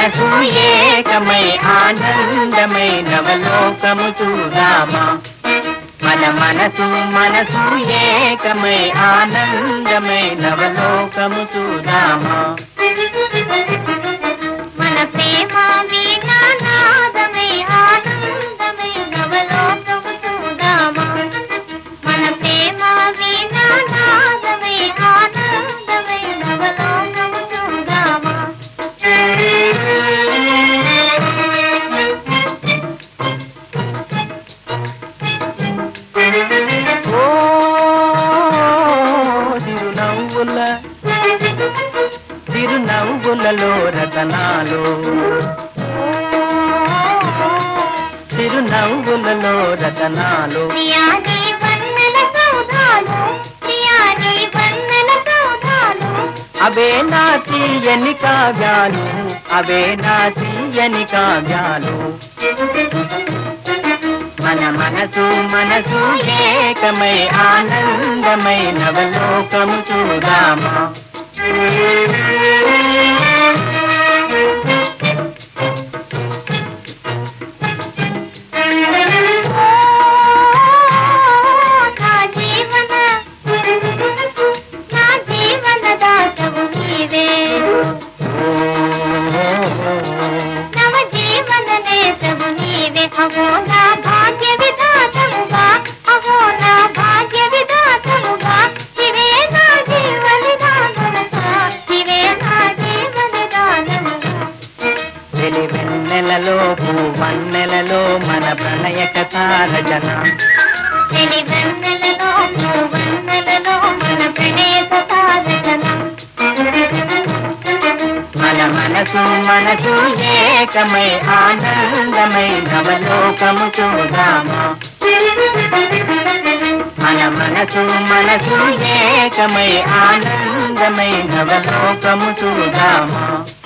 మనసు ఏకమై ఆనందమై నవలోకము చూడామా మన మనసు మనసు ఏకమై ఆనందమై నవలోకము చూడామా మన ప్రేమ వీణానాదమై ఆనందమై నవలోకము చూడామా మన ప్రేమ వీణానాదమై ఆనందమై నవలోకము చూడామా ఓ చిరునవ్వుల చిరునవ్వులలో రతనాలు చిరునవ్వులలో రతనాలు ప్రియాని వన్నెల సౌధాలు ప్రియాని వన్నెల సౌధాలు అవే నా తీయని కావ్యాలు అవే నా తీయని కావ్యాలు మన మనసు మనసు ఏకమై ఆనందమై నవలోకము చూడామా నా జీవన నా జీవన దాతవు నీవే నవ జీవన నేతవు నీవే అహో నా భాగ్య విధాతముగా అహో నా భాగ్య విధాతముగా ఇవే నా జీవ విధానముగా ఇవే నా జీవ విధానముగా వెలి వెన్నెలలో పూవన్నెలలో మన ప్రణయ కథారచన వెన్నెలలో వన్నెలలో మన ప్రణయ సాధన మన మనసు మనసు ఏకమై ఆనందమై నవలోకము చూడామా మన మనసు మనసు ఏకమై ఆనందమై నవలోకము చూడామా